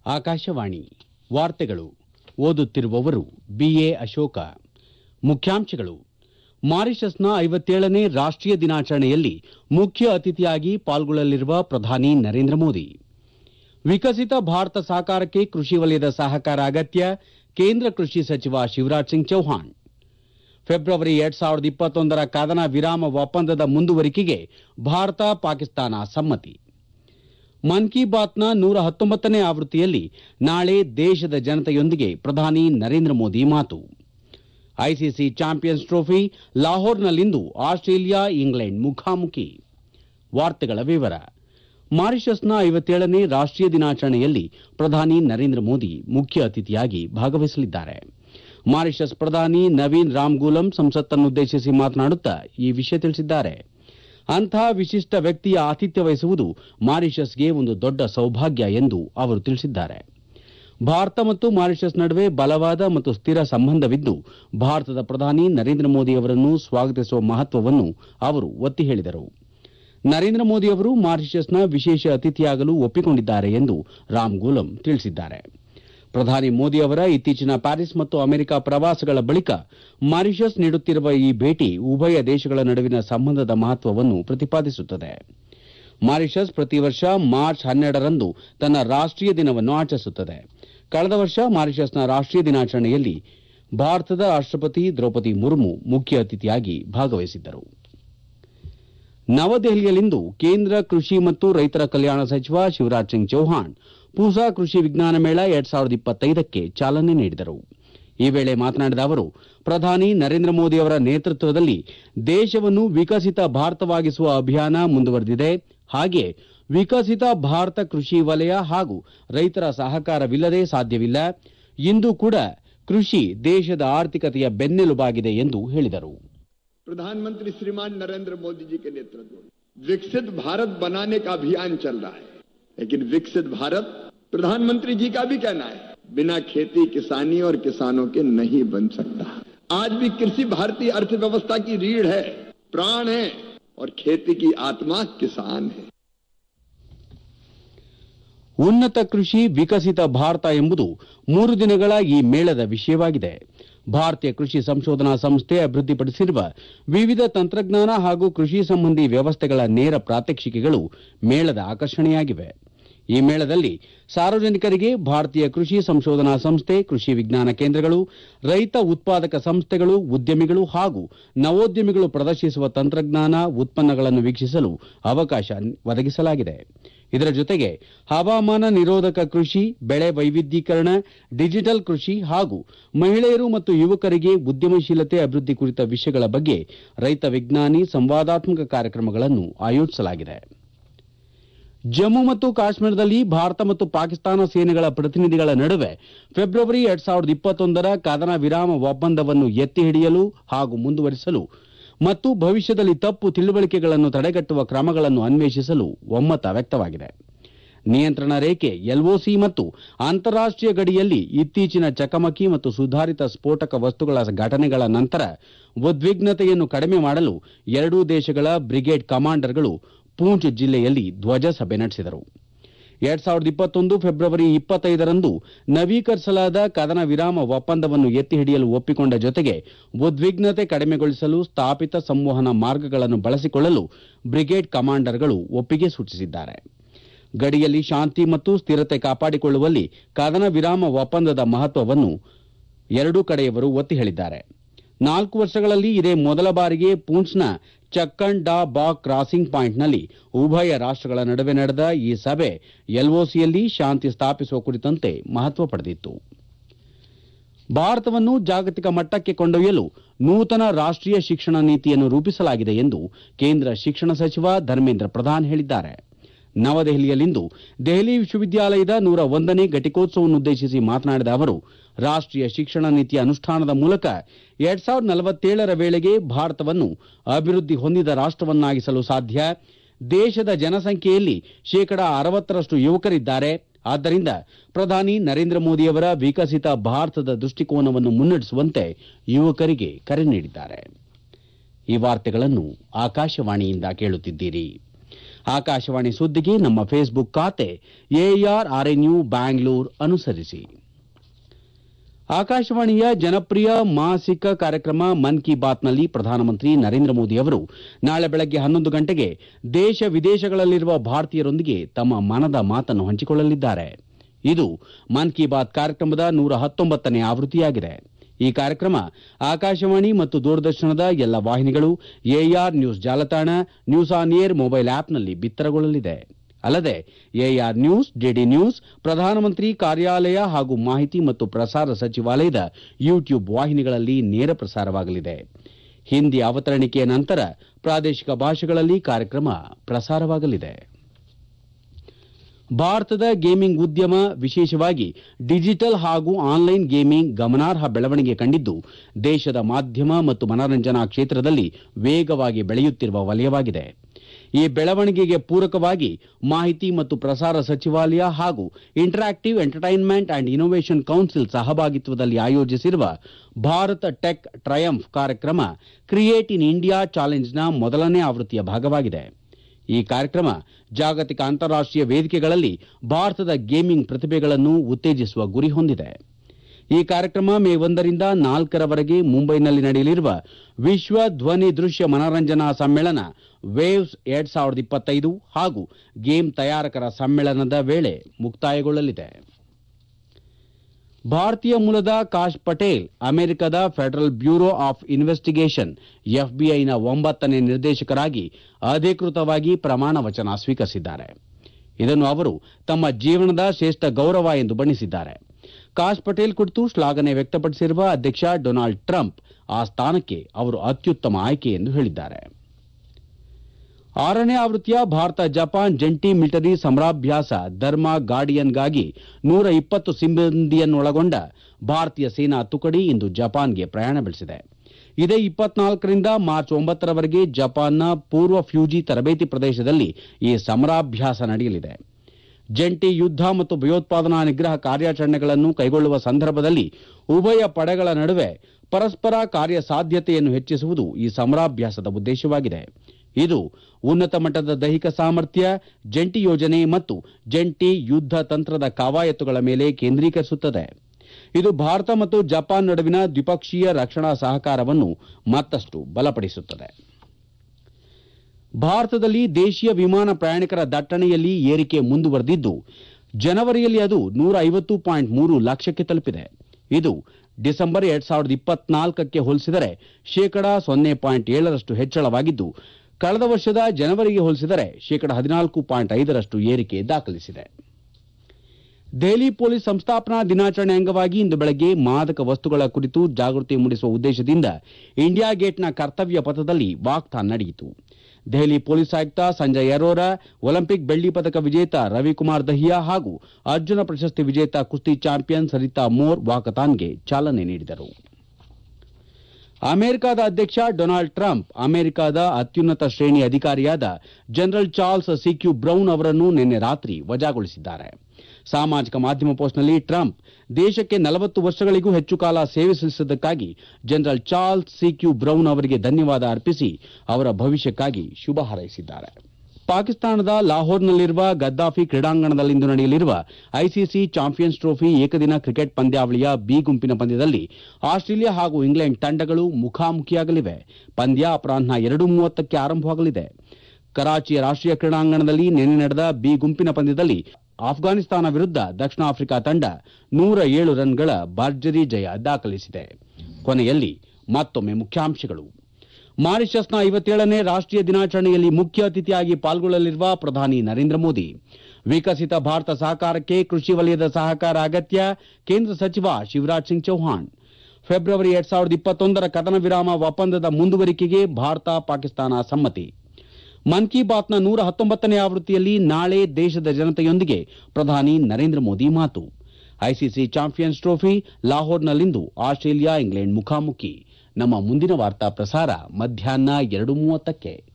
ಆಕಾಶವಾಣಿ ವಾರ್ತೆಗಳು ಓದುತ್ತಿರುವವರು ಬಿಎ ಅಶೋಕ ಮುಖ್ಯಾಂಶಗಳು ಮಾರಿಷಸ್ನ ಐವತ್ತೇಳನೇ ರಾಷ್ಟೀಯ ದಿನಾಚರಣೆಯಲ್ಲಿ ಮುಖ್ಯ ಅತಿಥಿಯಾಗಿ ಪಾಲ್ಗೊಳ್ಳಲಿರುವ ಪ್ರಧಾನಿ ನರೇಂದ್ರ ಮೋದಿ ವಿಕಸಿತ ಭಾರತ ಸಾಕಾರಕ್ಕೆ ಕೃಷಿ ವಲಯದ ಸಹಕಾರ ಅಗತ್ಯ ಕೇಂದ್ರ ಕೃಷಿ ಸಚಿವ ಶಿವರಾಜ್ ಸಿಂಗ್ ಚೌಹಾಣ್ ಫೆಬ್ರವರಿ ಎರಡ್ ಸಾವಿರದ ಇಪ್ಪತ್ತೊಂದರ ಕದನ ವಿರಾಮ ಒಪ್ಪಂದದ ಮುಂದುವರಿಕೆಗೆ ಭಾರತ ಪಾಕಿಸ್ತಾನ ಸಮ್ಮತಿ ಮನ್ ಕಿ ಬಾತ್ನ ನೂರ ಹತ್ತೊಂಬತ್ತನೇ ಆವೃತ್ತಿಯಲ್ಲಿ ನಾಳೆ ದೇಶದ ಜನತೆಯೊಂದಿಗೆ ಪ್ರಧಾನಿ ನರೇಂದ್ರ ಮೋದಿ ಮಾತು ಐಸಿಸಿ ಚಾಂಪಿಯನ್ಸ್ ಟ್ರೋಫಿ ಲಾಹೋರ್ನಲ್ಲಿಂದು ಆಸ್ಟ್ರೇಲಿಯಾ ಇಂಗ್ಲೆಂಡ್ ಮುಖಾಮುಖಿ ವಾರ್ತೆಗಳ ವಿವರ ಮಾರಿಷಸ್ನ ಐವತ್ತೇಳನೇ ರಾಷ್ಟೀಯ ದಿನಾಚರಣೆಯಲ್ಲಿ ಪ್ರಧಾನಿ ನರೇಂದ್ರ ಮೋದಿ ಮುಖ್ಯ ಅತಿಥಿಯಾಗಿ ಭಾಗವಹಿಸಲಿದ್ದಾರೆ ಮಾರಿಷಸ್ ಪ್ರಧಾನಿ ನವೀನ್ ರಾಮ್ಗೂಲಂ ಸಂಸತ್ತನ್ನುದ್ದೇಶಿಸಿ ಮಾತನಾಡುತ್ತಾ ಈ ವಿಷಯ ತಿಳಿಸಿದ್ದಾರೆ ಅಂತಹ ವಿಶಿಷ್ಟ ವ್ಯಕ್ತಿಯ ಆತಿಥ್ಯ ವಹಿಸುವುದು ಮಾರಿಷಸ್ಗೆ ಒಂದು ದೊಡ್ಡ ಸೌಭಾಗ್ಯ ಎಂದು ಅವರು ತಿಳಿಸಿದ್ದಾರೆ ಭಾರತ ಮತ್ತು ಮಾರಿಷಸ್ ನಡುವೆ ಬಲವಾದ ಮತ್ತು ಸ್ಥಿರ ಸಂಬಂಧವಿದ್ದು ಭಾರತದ ಪ್ರಧಾನಿ ನರೇಂದ್ರ ಮೋದಿ ಅವರನ್ನು ಸ್ವಾಗತಿಸುವ ಮಹತ್ವವನ್ನು ಅವರು ಒತ್ತಿ ಹೇಳಿದರು ನರೇಂದ್ರ ಮೋದಿ ಅವರು ಮಾರಿಷಸ್ನ ವಿಶೇಷ ಅತಿಥಿಯಾಗಲು ಒಪ್ಪಿಕೊಂಡಿದ್ದಾರೆ ಎಂದು ರಾಮ್ಗೂಲಂ ತಿಳಿಸಿದ್ದಾರೆ ಪ್ರಧಾನಿ ಮೋದಿ ಅವರ ಇತ್ತೀಚಿನ ಪ್ಯಾರಿಸ್ ಮತ್ತು ಅಮೆರಿಕ ಪ್ರವಾಸಗಳ ಬಳಿಕ ಮಾರಿಷಸ್ ನೀಡುತ್ತಿರುವ ಈ ಭೇಟಿ ಉಭಯ ದೇಶಗಳ ನಡುವಿನ ಸಂಬಂಧದ ಮಹತ್ವವನ್ನು ಪ್ರತಿಪಾದಿಸುತ್ತದೆ ಮಾರಿಷಸ್ ಪ್ರತಿ ವರ್ಷ ಮಾರ್ಚ್ ಹನ್ನೆರಡರಂದು ತನ್ನ ರಾಷ್ಟೀಯ ದಿನವನ್ನು ಆಚರಿಸುತ್ತದೆ ಕಳೆದ ವರ್ಷ ಮಾರಿಷಸ್ನ ರಾಷ್ಟೀಯ ದಿನಾಚರಣೆಯಲ್ಲಿ ಭಾರತದ ರಾಷ್ಟಪತಿ ದ್ರೌಪದಿ ಮುರ್ಮು ಮುಖ್ಯ ಅತಿಥಿಯಾಗಿ ಭಾಗವಹಿಸಿದ್ದರು ನವದೆಹಲಿಯಲ್ಲಿಂದು ಕೇಂದ್ರ ಕೃಷಿ ಮತ್ತು ರೈತರ ಕಲ್ಯಾಣ ಸಚಿವ ಶಿವರಾಜ್ ಸಿಂಗ್ ಚೌಹಾಣ್ ಪೂಸಾ ಕೃಷಿ ವಿಜ್ಞಾನ ಮೇಳ ಎರಡ್ ಸಾವಿರದ ಇಪ್ಪತ್ತೈದಕ್ಕೆ ಚಾಲನೆ ನೀಡಿದರು ಈ ವೇಳೆ ಮಾತನಾಡಿದ ಅವರು ಪ್ರಧಾನಿ ನರೇಂದ್ರ ಮೋದಿ ಅವರ ನೇತೃತ್ವದಲ್ಲಿ ದೇಶವನ್ನು ವಿಕಸಿತ ಭಾರತವಾಗಿಸುವ ಅಭಿಯಾನ ಮುಂದುವರೆದಿದೆ ಹಾಗೆಯೇ ವಿಕಸಿತ ಭಾರತ ಕೃಷಿ ವಲಯ ಹಾಗೂ ರೈತರ ಸಹಕಾರವಿಲ್ಲದೆ ಸಾಧ್ಯವಿಲ್ಲ ಇಂದು ಕೂಡ ಕೃಷಿ ದೇಶದ ಆರ್ಥಿಕತೆಯ ಬೆನ್ನೆಲುಬಾಗಿದೆ ಎಂದು ಹೇಳಿದರು प्रधानमंत्री श्रीमान नरेंद्र मोदी जी के नेतृत्व में विकसित भारत बनाने का अभियान चल रहा है लेकिन विकसित भारत प्रधानमंत्री जी का भी कहना है बिना खेती किसानी और किसानों के नहीं बन सकता आज भी कृषि भारतीय अर्थव्यवस्था की रीढ़ है प्राण है और खेती की आत्मा किसान है ಉನ್ನತ ಕೃಷಿ ವಿಕಸಿತ ಭಾರತ ಎಂಬುದು ಮೂರು ದಿನಗಳ ಈ ಮೇಳದ ವಿಷಯವಾಗಿದೆ ಭಾರತೀಯ ಕೃಷಿ ಸಂಶೋಧನಾ ಸಂಸ್ಥೆ ಅಭಿವೃದ್ಧಿಪಡಿಸಿರುವ ವಿವಿಧ ತಂತ್ರಜ್ಞಾನ ಹಾಗೂ ಕೃಷಿ ಸಂಬಂಧಿ ವ್ಯವಸ್ಥೆಗಳ ನೇರ ಪ್ರಾತ್ಯಕ್ಷಿಕೆಗಳು ಮೇಳದ ಆಕರ್ಷಣೆಯಾಗಿವೆ ಈ ಮೇಳದಲ್ಲಿ ಸಾರ್ವಜನಿಕರಿಗೆ ಭಾರತೀಯ ಕೃಷಿ ಸಂಶೋಧನಾ ಸಂಸ್ಥೆ ಕೃಷಿ ವಿಜ್ಞಾನ ಕೇಂದ್ರಗಳು ರೈತ ಉತ್ಪಾದಕ ಸಂಸ್ಥೆಗಳು ಉದ್ಯಮಿಗಳು ಹಾಗೂ ನವೋದ್ಯಮಿಗಳು ಪ್ರದರ್ಶಿಸುವ ತಂತ್ರಜ್ಞಾನ ಉತ್ಪನ್ನಗಳನ್ನು ವೀಕ್ಷಿಸಲು ಅವಕಾಶ ಒದಗಿಸಲಾಗಿದೆ ಇದರ ಜೊತೆಗೆ ಹವಾಮಾನ ನಿರೋಧಕ ಕೃಷಿ ಬೆಳೆ ವೈವಿಧ್ಯೀಕರಣ ಡಿಜಿಟಲ್ ಕೃಷಿ ಹಾಗೂ ಮಹಿಳೆಯರು ಮತ್ತು ಯುವಕರಿಗೆ ಉದ್ಯಮಶೀಲತೆ ಅಭಿವೃದ್ಧಿ ಕುರಿತ ವಿಷಯಗಳ ಬಗ್ಗೆ ರೈತ ವಿಜ್ಞಾನಿ ಸಂವಾದಾತ್ಮಕ ಕಾರ್ಯಕ್ರಮಗಳನ್ನು ಆಯೋಜಿಸಲಾಗಿದೆ ಜಮ್ಮು ಮತ್ತು ಕಾಶ್ಮೀರದಲ್ಲಿ ಭಾರತ ಮತ್ತು ಪಾಕಿಸ್ತಾನ ಸೇನೆಗಳ ಪ್ರತಿನಿಧಿಗಳ ನಡುವೆ ಫೆಬ್ರವರಿ ಎರಡ್ ಸಾವಿರದ ಇಪ್ಪತ್ತೊಂದರ ಕದನ ವಿರಾಮ ಒಪ್ಪಂದವನ್ನು ಎತ್ತಿ ಹಿಡಿಯಲು ಹಾಗೂ ಮುಂದುವರಿಸಲು ಮತ್ತು ಭವಿಷ್ಯದಲ್ಲಿ ತಪ್ಪು ತಿಳುವಳಿಕೆಗಳನ್ನು ತಡೆಗಟ್ಟುವ ಕ್ರಮಗಳನ್ನು ಅನ್ವೇಷಿಸಲು ಒಮ್ಮತ ವ್ಯಕ್ತವಾಗಿದೆ ನಿಯಂತ್ರಣ ರೇಖೆ ಎಲ್ಒಸಿ ಮತ್ತು ಅಂತಾರಾಷ್ಟೀಯ ಗಡಿಯಲ್ಲಿ ಇತ್ತೀಚಿನ ಚಕಮಕಿ ಮತ್ತು ಸುಧಾರಿತ ಸ್ಫೋಟಕ ವಸ್ತುಗಳ ಘಟನೆಗಳ ನಂತರ ಉದ್ವಿಗ್ನತೆಯನ್ನು ಕಡಿಮೆ ಮಾಡಲು ಎರಡೂ ದೇಶಗಳ ಬ್ರಿಗೇಡ್ ಕಮಾಂಡರ್ಗಳು ಪೂಂಚ್ ಜಿಲ್ಲೆಯಲ್ಲಿ ಧ್ವಜ ಸಭೆ ನಡೆಸಿದರು ಎರಡ್ ಸಾವಿರದ ಇಪ್ಪತ್ತೊಂದು ಫೆಬ್ರವರಿ ಇಪ್ಪತ್ತೈದರಂದು ನವೀಕರಿಸಲಾದ ಕದನ ವಿರಾಮ ಒಪ್ಪಂದವನ್ನು ಎತ್ತಿ ಹಿಡಿಯಲು ಒಪ್ಪಿಕೊಂಡ ಜೊತೆಗೆ ಉದ್ವಿಗ್ನತೆ ಕಡಿಮೆಗೊಳಿಸಲು ಸ್ಥಾಪಿತ ಸಂವಹನ ಮಾರ್ಗಗಳನ್ನು ಬಳಸಿಕೊಳ್ಳಲು ಬ್ರಿಗೇಡ್ ಕಮಾಂಡರ್ಗಳು ಒಪ್ಪಿಗೆ ಸೂಚಿಸಿದ್ದಾರೆ ಗಡಿಯಲ್ಲಿ ಶಾಂತಿ ಮತ್ತು ಸ್ಥಿರತೆ ಕಾಪಾಡಿಕೊಳ್ಳುವಲ್ಲಿ ಕದನ ವಿರಾಮ ಒಪ್ಪಂದದ ಮಹತ್ವವನ್ನು ಎರಡೂ ಕಡೆಯವರು ಒತ್ತಿ ಹೇಳಿದ್ದಾರೆ ನಾಲ್ಕು ವರ್ಷಗಳಲ್ಲಿ ಇದೇ ಮೊದಲ ಬಾರಿಗೆ ಪೂಂಚ್ನ ಚಕ್ಕನ್ ಡಾ ಬಾಗ್ ಕ್ರಾಸಿಂಗ್ ಪಾಯಿಂಟ್ನಲ್ಲಿ ಉಭಯ ರಾಷ್ಟಗಳ ನಡುವೆ ನಡೆದ ಈ ಸಭೆ ಎಲ್ಒಸಿಯಲ್ಲಿ ಶಾಂತಿ ಸ್ಥಾಪಿಸುವ ಕುರಿತಂತೆ ಮಹತ್ವ ಪಡೆದಿತ್ತು ಭಾರತವನ್ನು ಜಾಗತಿಕ ಮಟ್ಟಕ್ಕೆ ಕೊಂಡೊಯ್ಯಲು ನೂತನ ರಾಷ್ಟೀಯ ಶಿಕ್ಷಣ ನೀತಿಯನ್ನು ರೂಪಿಸಲಾಗಿದೆ ಎಂದು ಕೇಂದ್ರ ಶಿಕ್ಷಣ ಸಚಿವ ಧರ್ಮೇಂದ್ರ ಪ್ರಧಾನ್ ಹೇಳಿದ್ದಾರೆ ನವದೆಹಲಿಯಲ್ಲಿಂದು ದೆಹಲಿ ವಿಶ್ವವಿದ್ಯಾಲಯದ ನೂರ ಒಂದನೇ ಘಟಿಕೋತ್ಸವನ್ನುದ್ದೇಶಿಸಿ ಮಾತನಾಡಿದ ಅವರು ರಾಷ್ಟೀಯ ಶಿಕ್ಷಣ ನೀತಿಯ ಅನುಷ್ಠಾನದ ಮೂಲಕ ಎರಡ್ ಸಾವಿರದ ನಲವತ್ತೇಳರ ವೇಳೆಗೆ ಭಾರತವನ್ನು ಅಭಿವೃದ್ಧಿ ಹೊಂದಿದ ರಾಷ್ಟವನ್ನಾಗಿಸಲು ಸಾಧ್ಯ ದೇಶದ ಜನಸಂಖ್ಯೆಯಲ್ಲಿ ಶೇಕಡಾ ಅರವತ್ತರಷ್ಟು ಯುವಕರಿದ್ದಾರೆ ಆದ್ದರಿಂದ ಪ್ರಧಾನಿ ನರೇಂದ್ರ ಮೋದಿಯವರ ವಿಕಸಿತ ಭಾರತದ ದೃಷ್ಟಿಕೋನವನ್ನು ಮುನ್ನಡೆಸುವಂತೆ ಯುವಕರಿಗೆ ಕರೆ ನೀಡಿದ್ದಾರೆ ಈ ವಾರ್ತೆಗಳನ್ನು ಆಕಾಶವಾಣಿಯಿಂದ ಕೇಳುತ್ತಿದ್ದೀರಿ ಆಕಾಶವಾಣಿ ಸುದ್ದಿಗೆ ನಮ್ಮ ಫೇಸ್ಬುಕ್ ಖಾತೆ ಎಆರ್ ಆರ್ಎನ್ಯು ಬ್ಯಾಂಗ್ಳೂರ್ ಅನುಸರಿಸಿ ಆಕಾಶವಾಣಿಯ ಜನಪ್ರಿಯ ಮಾಸಿಕ ಕಾರ್ಯಕ್ರಮ ಮನ್ ಕಿ ಬಾತ್ನಲ್ಲಿ ಪ್ರಧಾನಮಂತ್ರಿ ನರೇಂದ್ರ ಮೋದಿ ಅವರು ನಾಳೆ ಬೆಳಗ್ಗೆ ಹನ್ನೊಂದು ಗಂಟೆಗೆ ದೇಶ ವಿದೇಶಗಳಲ್ಲಿರುವ ಭಾರತೀಯರೊಂದಿಗೆ ತಮ್ಮ ಮನದ ಮಾತನ್ನು ಹಂಚಿಕೊಳ್ಳಲಿದ್ದಾರೆ ಇದು ಮನ್ ಕಿ ಬಾತ್ ಕಾರ್ಯಕ್ರಮದ ನೂರ ಹತ್ತೊಂಬತ್ತನೇ ಆವೃತ್ತಿಯಾಗಿದೆ ಈ ಕಾರ್ಯಕ್ರಮ ಆಕಾಶವಾಣಿ ಮತ್ತು ದೂರದರ್ಶನದ ಎಲ್ಲ ವಾಹಿನಿಗಳು ಎಆರ್ ನ್ಯೂಸ್ ಜಾಲತಾಣ ನ್ಯೂಸ್ ಆನ್ ಏರ್ ಮೊಬೈಲ್ ಆಪ್ನಲ್ಲಿ ಬಿತ್ತರಗೊಳ್ಳಲಿದೆ ಅಲ್ಲದೆ ಎಆರ್ ನ್ಯೂಸ್ ಡಿಡಿ ನ್ಯೂಸ್ ಪ್ರಧಾನಮಂತ್ರಿ ಕಾರ್ಯಾಲಯ ಹಾಗೂ ಮಾಹಿತಿ ಮತ್ತು ಪ್ರಸಾರ ಸಚಿವಾಲಯದ ಯೂಟ್ಯೂಬ್ ವಾಹಿನಿಗಳಲ್ಲಿ ನೇರ ಪ್ರಸಾರವಾಗಲಿದೆ ಹಿಂದಿ ಅವತರಣಿಕೆಯ ನಂತರ ಪ್ರಾದೇಶಿಕ ಭಾಷೆಗಳಲ್ಲಿ ಕಾರ್ಯಕ್ರಮ ಪ್ರಸಾರವಾಗಲಿದೆ ಭಾರತದ ಗೇಮಿಂಗ್ ಉದ್ಯಮ ವಿಶೇಷವಾಗಿ ಡಿಜಿಟಲ್ ಹಾಗೂ ಆನ್ಲೈನ್ ಗೇಮಿಂಗ್ ಗಮನಾರ್ಹ ಬೆಳವಣಿಗೆ ಕಂಡಿದ್ದು ದೇಶದ ಮಾಧ್ಯಮ ಮತ್ತು ಮನರಂಜನಾ ಕ್ಷೇತ್ರದಲ್ಲಿ ವೇಗವಾಗಿ ಬೆಳೆಯುತ್ತಿರುವ ವಲಯವಾಗಿದೆ ಈ ಬೆಳವಣಿಗೆಗೆ ಪೂರಕವಾಗಿ ಮಾಹಿತಿ ಮತ್ತು ಪ್ರಸಾರ ಸಚಿವಾಲಯ ಹಾಗೂ interactive entertainment and innovation council ಸಹಭಾಗಿತ್ವದಲ್ಲಿ ಆಯೋಜಿಸಿರುವ ಭಾರತ ಟೆಕ್ ಟ್ರಯಂಫ್ ಕಾರ್ಯಕ್ರಮ ಕ್ರಿಯೇಟ್ ಇನ್ ಇಂಡಿಯಾ ಚಾಲೆಂಜ್ನ ಮೊದಲನೇ ಆವೃತ್ತಿಯ ಭಾಗವಾಗಿದೆ ಈ ಕಾರ್ಯಕ್ರಮ ಜಾಗತಿಕ ಅಂತಾರಾಷ್ಟೀಯ ವೇದಿಕೆಗಳಲ್ಲಿ ಭಾರತದ ಗೇಮಿಂಗ್ ಪ್ರತಿಭೆಗಳನ್ನು ಉತ್ತೇಜಿಸುವ ಗುರಿ ಹೊಂದಿದೆ ಈ ಕಾರ್ಯಕ್ರಮ ಮೇ ಒಂದರಿಂದ ನಾಲ್ಕರವರೆಗೆ ಮುಂಬೈನಲ್ಲಿ ನಡೆಯಲಿರುವ ವಿಶ್ವ ಧ್ವನಿ ದೃಶ್ಯ ಮನರಂಜನಾ ಸಮ್ಮೇಳನ ವೇವ್ಸ್ ಎರಡ್ ಸಾವಿರದ ಇಪ್ಪತ್ತೈದು ಹಾಗೂ ಗೇಮ್ ತಯಾರಕರ ಸಮ್ಮೇಳನದ ವೇಳೆ ಮುಕ್ತಾಯಗೊಳ್ಳಲಿದೆ ಭಾರತೀಯ ಮೂಲದ ಕಾಶ್ ಪಟೇಲ್ ಅಮೆರಿಕದ ಫೆಡರಲ್ ಬ್ಯೂರೋ ಆಫ್ ಇನ್ವೆಸ್ಟಿಗೇಷನ್ ಎಫ್ಬಿಐನ ಒಂಬತ್ತನೇ ನಿರ್ದೇಶಕರಾಗಿ ಅಧಿಕೃತವಾಗಿ ಪ್ರಮಾಣ ವಚನ ಸ್ವೀಕರಿಸಿದ್ದಾರೆ ಇದನ್ನು ಅವರು ತಮ್ಮ ಜೀವನದ ಶ್ರೇಷ್ಠ ಗೌರವ ಎಂದು ಬಣ್ಣಿಸಿದ್ದಾರೆ ಕಾಶ್ ಪಟೇಲ್ ಕುರಿತು ಶ್ಲಾಘನೆ ವ್ಯಕ್ತಪಡಿಸಿರುವ ಅಧ್ಯಕ್ಷ ಡೊನಾಲ್ಡ್ ಟ್ರಂಪ್ ಆ ಸ್ಥಾನಕ್ಕೆ ಅವರು ಅತ್ಯುತ್ತಮ ಆಯ್ಕೆ ಎಂದು ಹೇಳಿದ್ದಾರೆ ಆರನೇ ಆವೃತ್ತಿಯ ಭಾರತ ಜಪಾನ್ ಜಂಟಿ ಮಿಲಿಟರಿ ಸಮರಾಭ್ಯಾಸ ಧರ್ಮ ಗಾರ್ಡಿಯನ್ಗಾಗಿ ನೂರ ಇಪ್ಪತ್ತು ಸಿಬ್ಬಂದಿಯನ್ನೊಳಗೊಂಡ ಭಾರತೀಯ ಸೇನಾ ತುಕಡಿ ಇಂದು ಜಪಾನ್ಗೆ ಪ್ರಯಾಣ ಬೆಳೆಸಿದೆ ಇದೇ ಇಪ್ಪತ್ನಾಲ್ಕರಿಂದ ಮಾರ್ಚ್ ಒಂಬತ್ತರವರೆಗೆ ಜಪಾನ್ನ ಪೂರ್ವ ಫ್ಯೂಜಿ ತರಬೇತಿ ಪ್ರದೇಶದಲ್ಲಿ ಈ ಸಮರಾಭ್ಯಾಸ ನಡೆಯಲಿದೆ ಜಂಟಿ ಯುದ್ಧ ಮತ್ತು ಭಯೋತ್ಪಾದನಾ ನಿಗ್ರಹ ಕಾರ್ಯಾಚರಣೆಗಳನ್ನು ಕೈಗೊಳ್ಳುವ ಸಂದರ್ಭದಲ್ಲಿ ಉಭಯ ಪಡೆಗಳ ನಡುವೆ ಪರಸ್ಪರ ಕಾರ್ಯಸಾಧ್ಯತೆಯನ್ನು ಹೆಚ್ಚಿಸುವುದು ಈ ಸಮರಾಭ್ಯಾಸದ ಉದ್ದೇಶವಾಗಿದೆ ಇದು ಉನ್ನತ ಮಟ್ಟದ ದೈಹಿಕ ಸಾಮರ್ಥ್ಯ ಜಂಟಿ ಯೋಜನೆ ಮತ್ತು ಜಂಟಿ ಯುದ್ಧ ತಂತ್ರದ ಕವಾಯತುಗಳ ಮೇಲೆ ಕೇಂದ್ರೀಕರಿಸುತ್ತದೆ ಇದು ಭಾರತ ಮತ್ತು ಜಪಾನ್ ನಡುವಿನ ದ್ವಿಪಕ್ಷೀಯ ರಕ್ಷಣಾ ಸಹಕಾರವನ್ನು ಮತ್ತಷ್ಟು ಬಲಪಡಿಸುತ್ತದೆ ಭಾರತದಲ್ಲಿ ದೇಶೀಯ ವಿಮಾನ ಪ್ರಯಾಣಿಕರ ದಟ್ಟಣೆಯಲ್ಲಿ ಏರಿಕೆ ಮುಂದುವರೆದಿದ್ದು ಜನವರಿಯಲ್ಲಿ ಅದು ನೂರ ಐವತ್ತು ಪಾಯಿಂಟ್ ಮೂರು ಲಕ್ಷಕ್ಕೆ ತಲುಪಿದೆ ಇದು ಡಿಸೆಂಬರ್ ಎರಡ್ ಸಾವಿರದ ಇಪ್ಪತ್ನಾಲ್ಕಕ್ಕೆ ಹೋಲಿಸಿದರೆ ಶೇಕಡಾ ಸೊನ್ನೆ ಪಾಯಿಂಟ್ ಏಳರಷ್ಟು ಹೆಚ್ಚಳವಾಗಿದ್ದು ಕಳೆದ ವರ್ಷದ ಜನವರಿಗೆ ಹೋಲಿಸಿದರೆ ಶೇಕಡಾ ಹದಿನಾಲ್ಕು ಪಾಯಿಂಟ್ ಐದರಷ್ಟು ಏರಿಕೆ ದಾಖಲಿಸಿದೆ ದೆಹಲಿ ಪೊಲೀಸ್ ಸಂಸ್ಥಾಪನಾ ದಿನಾಚರಣೆ ಅಂಗವಾಗಿ ಇಂದು ಬೆಳಗ್ಗೆ ಮಾದಕ ವಸ್ತುಗಳ ಕುರಿತು ಜಾಗೃತಿ ಮೂಡಿಸುವ ಉದ್ದೇಶದಿಂದ ಇಂಡಿಯಾ ಗೇಟ್ನ ಕರ್ತವ್ಯ ಪಥದಲ್ಲಿ ವಾಕ್ಥಾನ್ ನಡೆಯಿತು ದೆಹಲಿ ಪೊಲೀಸ್ ಆಯುಕ್ತ ಸಂಜಯ್ ಅರೋರಾ ಒಲಿಂಪಿಕ್ ಬೆಳ್ಳಿ ಪದಕ ವಿಜೇತ ರವಿಕುಮಾರ್ ದಹಿಯಾ ಹಾಗೂ ಅರ್ಜುನ ಪ್ರಶಸ್ತಿ ವಿಜೇತ ಕುಸ್ತಿ ಚಾಂಪಿಯನ್ ಸರಿತಾ ಮೋರ್ ವಾಕಥಾನ್ಗೆ ಚಾಲನೆ ನೀಡಿದರು ಅಮೆರಿಕದ ಅಧ್ಯಕ್ಷ ಡೊನಾಲ್ಡ್ ಟ್ರಂಪ್ ಅಮೆರಿಕದ ಅತ್ಯುನ್ನತ ಶ್ರೇಣಿ ಅಧಿಕಾರಿಯಾದ ಜನರಲ್ ಚಾರ್ಲ್ಸ್ ಸಿಕ್ಯೂ ಬ್ರೌನ್ ಅವರನ್ನು ನಿನ್ನೆ ರಾತ್ರಿ ವಜಾಗೊಳಿಸಿದ್ದಾರೆ ಸಾಮಾಜಿಕ ಮಾಧ್ಯಮ ಪೋಸ್ಟ್ನಲ್ಲಿ ಟ್ರಂಪ್ ದೇಶಕ್ಕೆ ನಲವತ್ತು ವರ್ಷಗಳಿಗೂ ಹೆಚ್ಚು ಕಾಲ ಸೇವೆ ಸಲ್ಲಿಸಿದ್ದಕ್ಕಾಗಿ ಜನರಲ್ ಚಾರ್ಲ್ಸ್ ಸಿಕ್ಯೂ ಬ್ರೌನ್ ಅವರಿಗೆ ಧನ್ಯವಾದ ಅರ್ಪಿಸಿ ಅವರ ಭವಿಷ್ಯಕ್ಕಾಗಿ ಶುಭ ಹಾರೈಸಿದ್ದಾರೆ ಪಾಕಿಸ್ತಾನದ ಲಾಹೋರ್ನಲ್ಲಿರುವ ಗದ್ದಾಫಿ ಕ್ರೀಡಾಂಗಣದಲ್ಲಿಂದು ನಡೆಯಲಿರುವ ಐಸಿಸಿ ಚಾಂಪಿಯನ್ಸ್ ಟ್ರೋಫಿ ಏಕದಿನ ಕ್ರಿಕೆಟ್ ಪಂದ್ಯಾವಳಿಯ ಬಿ ಗುಂಪಿನ ಪಂದ್ಯದಲ್ಲಿ ಆಸ್ಟ್ರೇಲಿಯಾ ಹಾಗೂ ಇಂಗ್ಲೆಂಡ್ ತಂಡಗಳು ಮುಖಾಮುಖಿಯಾಗಲಿವೆ ಪಂದ್ಯ ಅಪರಾಹ್ನ ಎರಡು ಮೂವತ್ತಕ್ಕೆ ಆರಂಭವಾಗಲಿದೆ ಕರಾಚಿಯ ರಾಷ್ಟೀಯ ಕ್ರೀಡಾಂಗಣದಲ್ಲಿ ನಿನ್ನೆ ನಡೆದ ಬಿ ಗುಂಪಿನ ಪಂದ್ಯದಲ್ಲಿ ಆಫ್ಘಾನಿಸ್ತಾನ ವಿರುದ್ಧ ದಕ್ಷಿಣ ಆಫ್ರಿಕಾ ತಂಡ ನೂರ ಏಳು ರನ್ಗಳ ಭರ್ಜರಿ ಜಯ ದಾಖಲಿಸಿದೆ ಕೊನೆಯಲ್ಲಿ ಮತ್ತೊಮ್ಮೆ ಮುಖ್ಯಾಂಶಗಳು ಮಾರಿಷಸ್ನ ಐವತ್ತೇಳನೇ ರಾಷ್ಟೀಯ ದಿನಾಚರಣೆಯಲ್ಲಿ ಮುಖ್ಯ ಅತಿಥಿಯಾಗಿ ಪಾಲ್ಗೊಳ್ಳಲಿರುವ ಪ್ರಧಾನಿ ನರೇಂದ್ರ ಮೋದಿ ವಿಕಸಿತ ಭಾರತ ಸಹಕಾರಕ್ಕೆ ಕೃಷಿ ವಲಯದ ಸಹಕಾರ ಅಗತ್ಯ ಕೇಂದ್ರ ಸಚಿವ ಶಿವರಾಜ್ ಸಿಂಗ್ ಚೌಹಾಣ್ ಫೆಬ್ರವರಿ ಎರಡ್ ಸಾವಿರದ ಇಪ್ಪತ್ತೊಂದರ ಕದನ ವಿರಾಮ ಒಪ್ಪಂದದ ಮುಂದುವರಿಕೆಗೆ ಭಾರತ ಪಾಕಿಸ್ತಾನ ಸಮ್ಮತಿ ಮನ್ ಕಿ ಬಾತ್ನ ನೂರ ಹತ್ತೊಂಬತ್ತನೇ ಆವೃತ್ತಿಯಲ್ಲಿ ನಾಳೆ ದೇಶದ ಜನತೆಯೊಂದಿಗೆ ಪ್ರಧಾನಿ ನರೇಂದ್ರ ಮೋದಿ ಮಾತು ಐಸಿಸಿ ಚಾಂಪಿಯನ್ಸ್ ಟ್ರೋಫಿ ಲಾಹೋರ್ನಲ್ಲಿಂದು ಆಸ್ಟ್ರೇಲಿಯಾ ಇಂಗ್ಲೆಂಡ್ ಮುಖಾಮುಖಿ ನಮ್ಮ ಮುಂದಿನ ವಾರ್ತಾ ಪ್ರಸಾರ ಮಧ್ಯಾಹ್ನ ಎರಡು ಮೂವತ್ತಕ್ಕೆ